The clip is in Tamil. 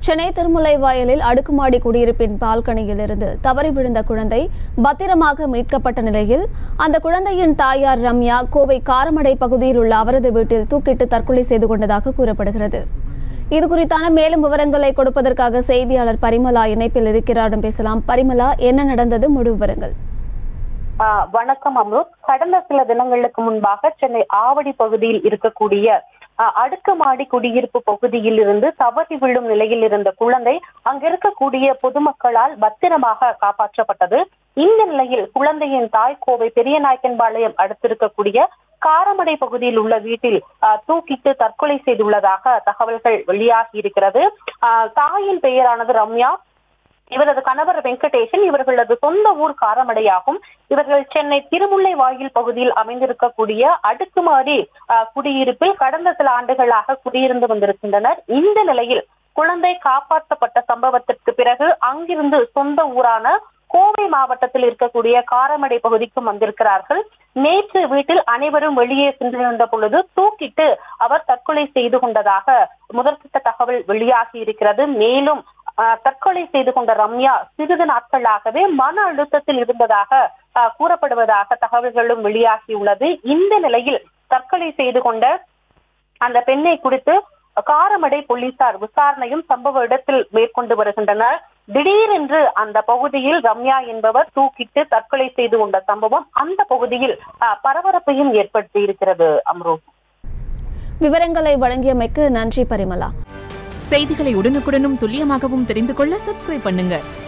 சென்னை திருமுல்லை வயலில் அடுக்குமாடி குடியிருப்பின் பால்கனியிலிருந்து தவறி விழுந்த குழந்தை பத்திரமாக மீட்கப்பட்ட நிலையில் அந்த குழந்தையின் தாயார் ரம்யா கோவை காரமடை பகுதியில் உள்ள அவரது வீட்டில் தூக்கிட்டு தற்கொலை செய்து கொண்டதாக கூறப்படுகிறது இது குறித்தான மேலும் விவரங்களை கொடுப்பதற்காக செய்தியாளர் பரிமலா இணைப்பில் இருக்கிறாரிடம் பேசலாம் பரிமலா என்ன நடந்தது முழு விவரங்கள் ஆ, வணக்கம் அம்ருத் கடந்த சில தினங்களுக்கு முன்பாக சென்னை ஆவடி பகுதியில் இருக்கக்கூடிய ஆ, அடுக்குமாடி குடியிருப்பு பகுதியில் இருந்து தவறி விழும் நிலையில் இருந்த குழந்தை அங்க இருக்கக்கூடிய பொதுமக்களால் பத்திரமாக காப்பாற்றப்பட்டது இந்த நிலையில் குழந்தையின் தாய் கோவை பெரியநாயக்கன்பாளையம் அடுத்திருக்கக்கூடிய காரமடை பகுதியில் உள்ள வீட்டில் ஆ, தூக்கிட்டு தற்கொலை செய்துள்ளதாக தகவல்கள் வெளியாகி இருக்கிறது ஆ, தாயின் பெயரானது ரம்யா இவரது கணவர் வெங்கடேசன் இவர்களது சொந்த ஊர் காரமடையாகும் இவர்கள் சென்னை திருமுல்லை வாயில் பகுதியில் அமைந்திருக்கக்கூடிய அடுக்குமாடி அஹ், குடியிருப்பில் கடந்த சில ஆண்டுகளாக குடியிருந்து வந்திருக்கின்றனர் இந்த நிலையில் குழந்தை காப்பாற்றப்பட்ட சம்பவத்திற்கு பிறகு அங்கிருந்து சொந்த ஊரான கோவை மாவட்டத்தில் இருக்கக்கூடிய காரமடை பகுதிக்கும் வந்திருக்கிறார்கள் நேற்று வீட்டில் அனைவரும் வெளியே சென்றிருந்த பொழுது தூக்கிட்டு அவர் தற்கொலை செய்து கொண்டதாக முதற்கட்ட தகவல் வெளியாகி இருக்கிறது மேலும் ஆஹ், தற்கொலை செய்து கொண்ட ரம்யா சிறிது நாட்களாகவே மன அழுத்தத்தில் இருந்ததாக ஆஹ், கூறப்படுவதாக தகவல்களும் வெளியாகியுள்ளது இந்த நிலையில் தற்கொலை செய்து கொண்ட அந்த பெண்ணை குறித்து காரமடை போலீசார் விசாரணையும் சம்பவ இடத்தில் மேற்கொண்டு வருகின்றனர் திடீரென்று அந்த பகுதியில் ரம்யா என்பவர் தூக்கிட்டு தற்கொலை செய்து கொண்ட சம்பவம் அந்த பகுதியில் ஆஹ், பரபரப்பையும் ஏற்படுத்தி இருக்கிறது அம்ரோ விவரங்களை வழங்கியமைக்கு நன்றி பரிமலா செய்திகளை உடனுக்குடனும் துல்லியமாகவும் தெரிந்து கொள்ள சப்ஸ்கிரைப் பண்ணுங்க